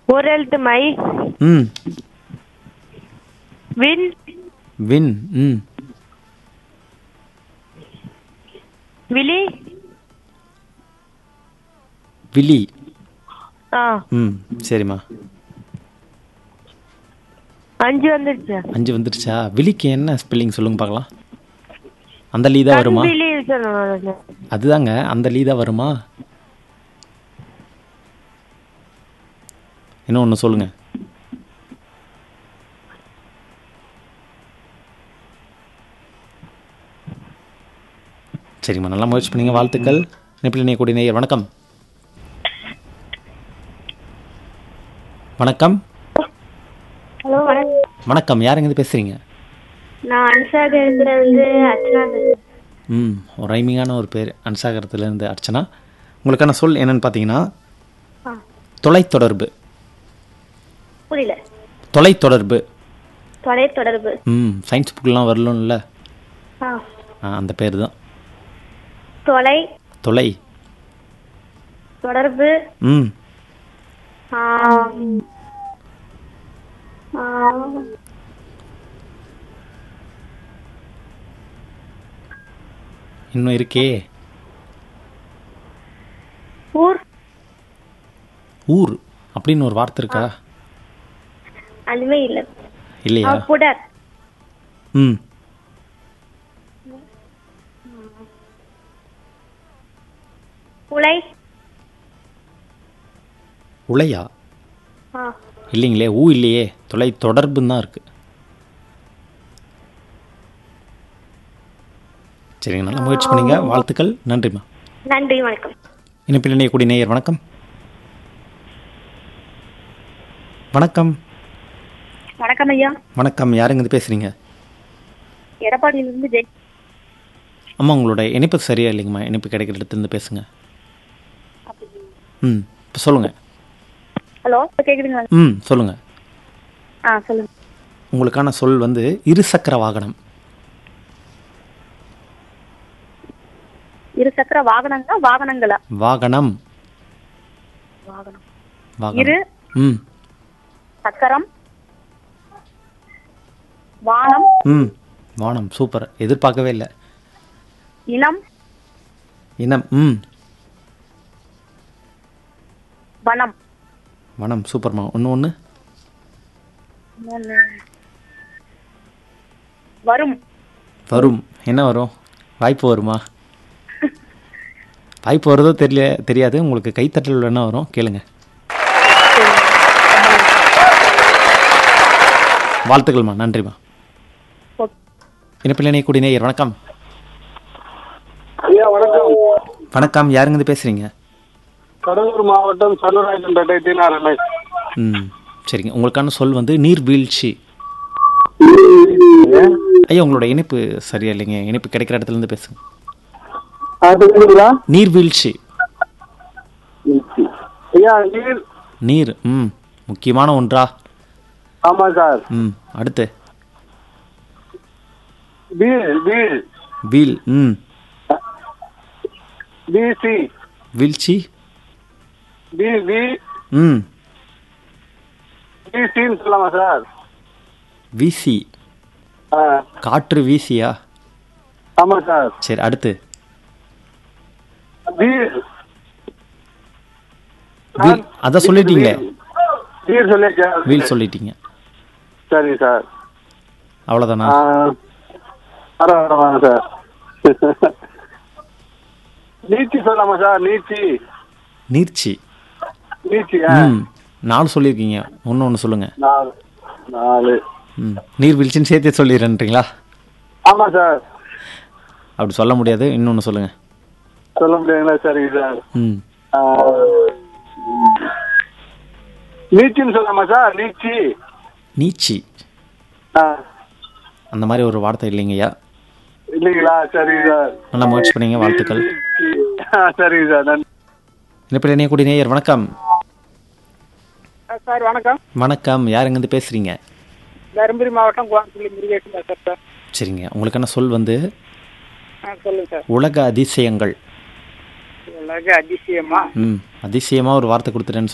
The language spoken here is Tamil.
ஒரு எழுத்து மை ம் வின் வின் ம் விழி விழி ஆ ம் சரிம்மா அஞ்சு வந்துருச்சு அஞ்சு வந்துருச்சா விழிக்கு என்ன ஸ்பெல்லிங் சொல்லுங்க பார்க்கலாம் அந்த லீ தான் வருமா விழி சொல்லணும் அதுதாங்க அந்த லீ தான் வருமா இன்னும் ஒன்று சொல்லுங்க சரிம்மா நல்லா முயற்சி பண்ணீங்க வாழ்த்துக்கள் நெப்பிலினிய கொடி நேயர் வணக்கம் வணக்கம் ஹலோ வணக்கம் வணக்கம் யாருங்க இது பேசுறீங்க நான் அன்சாகரத்துல இருந்து அர்ச்சனா பேசுறேன் ம் ஒரு ரைமிங்கான ஒரு பேர் அன்சாகரத்துலேருந்து அர்ச்சனா உங்களுக்கான சொல் என்னன்னு பார்த்தீங்கன்னா ஆ. தொலைத்தொடர்பு புரியல தொலைத்தொடர்பு தொலை தொடர்பு ம் சயின்ஸ் புக்கெலாம் வரலும்ல ஆ ஆ அந்த பேர் தான் தொலை தொலை தொடர்பு ம் ஆ, ஆ, இன்னும் இருக்கே ஊர் ஊர் அப்படின்னு ஒரு வார்த்தை இருக்கா அதுவே இல்ல இல்லையா ஆ, புடர் ம் உலை உலையா ஆ இல்லைங்களே ஊ இல்லையே தொலை தொடர்புன்னு தான் இருக்கு சரிங்க நல்லா முயற்சி பண்ணீங்க வாழ்த்துக்கள் நன்றிம்மா நன்றி வணக்கம் இனிப்பில் இணையக்கூடிய நேயர் வணக்கம் வணக்கம் வணக்கம் ஐயா வணக்கம் யாருங்க இது பேசுறீங்க எடப்பாடியிலிருந்து ஜெய் அம்மா உங்களோட இணைப்பு சரியா இல்லைங்கம்மா இணைப்பு கிடைக்கிற இடத்துலேருந்து பேசுங்க ம் இப்போ சொல்லுங்க ஹலோ கேக்குதுங்களா ம் சொல்லுங்க ஆ சொல்லுங்க உங்களுக்கான சொல் வந்து இருசக்கர வாகனம் இரு சக்கர வாகனங்களா வாகனங்களா வாகனம் வாகனம் வாகனம் இரு ம் சக்கரம் வானம் ம் வானம் சூப்பர் எதிர்பார்க்கவே இல்லை இனம் இனம் ம் வனம் வனம் சூப்பர்மா ஒன்று ஒன்று இன்னொன்னு வரும் வரும் என்ன வரும் வாய்ப்பு வருமா வாய்ப்பு வருதோ தெரியல தெரியாது உங்களுக்கு கைத்தட்டல் வேணா வரும் கேளுங்க வாழ்த்துக்கள்மா நன்றிம்மா ஓகே. இனப்பில் இணையக்கூடிய நேயர் வணக்கம் ஐயா வணக்கம் வணக்கம் யாருங்க இது பேசுறீங்க கடலூர் மாவட்டம் சர்வராஜன்பேட்டை தீனா ரமேஷ் ம் சரிங்க உங்களுக்கான சொல் வந்து நீர்வீழ்ச்சி ஐயா உங்களோட இணைப்பு சரியா இல்லைங்க இணைப்பு கிடைக்கிற இடத்துல இருந்து பேசுங்க அதுங்களா நீர்வீழ்ச்சி ஐயா நீர் நீர் ம் முக்கியமான ஒன்றா ஆமா சார் ம் அடுத்து வீல் வீல் வீல் ம் பிசி வீழ்ச்சி பி வி ம் பிசின்னு சொல்லலாமா சார் வீசி ஆ, காற்று வீசியா ஆமா சார் சரி அடுத்து வீல் வீல் அதான் சொல்லிட்டீங்களே வீல் சொல்லியா வீல் சொல்லிட்டீங்க சரி சார் அவ்வளோதானா ஆ, வர வர வாங்க சார் நீச்சி சொல்லலாமா சார் நீச்சி நீர்ச்சி நீச்சியா ம் நாலு சொல்லியிருக்கீங்க ஒன்று ஒன்று சொல்லுங்கள் நாலு நாலு ம் நீர்வீழ்ச்சின்னு சேர்த்தே சொல்லிடுறேன்றீங்களா ஆமா சார் அப்படி சொல்ல முடியாது இன்னொன்று சொல்லுங்கள் சொல்ல முடியுங்களா சரிங்க சார் ம் ஆ, நீச்சின்னு சொல்லலாமா சார் நீச்சி நீச்சி ஆ, அந்த மாதிரி ஒரு வார்த்தை இல்லைங்கய்யா இல்லைங்களா சரிங்க சார் நல்லா முயற்சி பண்ணீங்க வாழ்த்துக்கள் நீச்சி. ஆ, சரிங்க சார் நன்றி இனப்பில் இணையக்கூடிய நேயர் வணக்கம் சார் வணக்கம் வணக்கம் யாருங்க இருந்து பேசுகிறீங்க தருமபுரி மாவட்டம் கோயம்புத்தூர் முருகேசன் பேசுறேன் சார் சரிங்க உங்களுக்கான சொல் வந்து ஆ சொல்லுங்க சார் உலக அதிசயங்கள் உலக அதிசயமா ம் அதிசயமாக ஒரு வார்த்தை கொடுத்துட்டேன்னு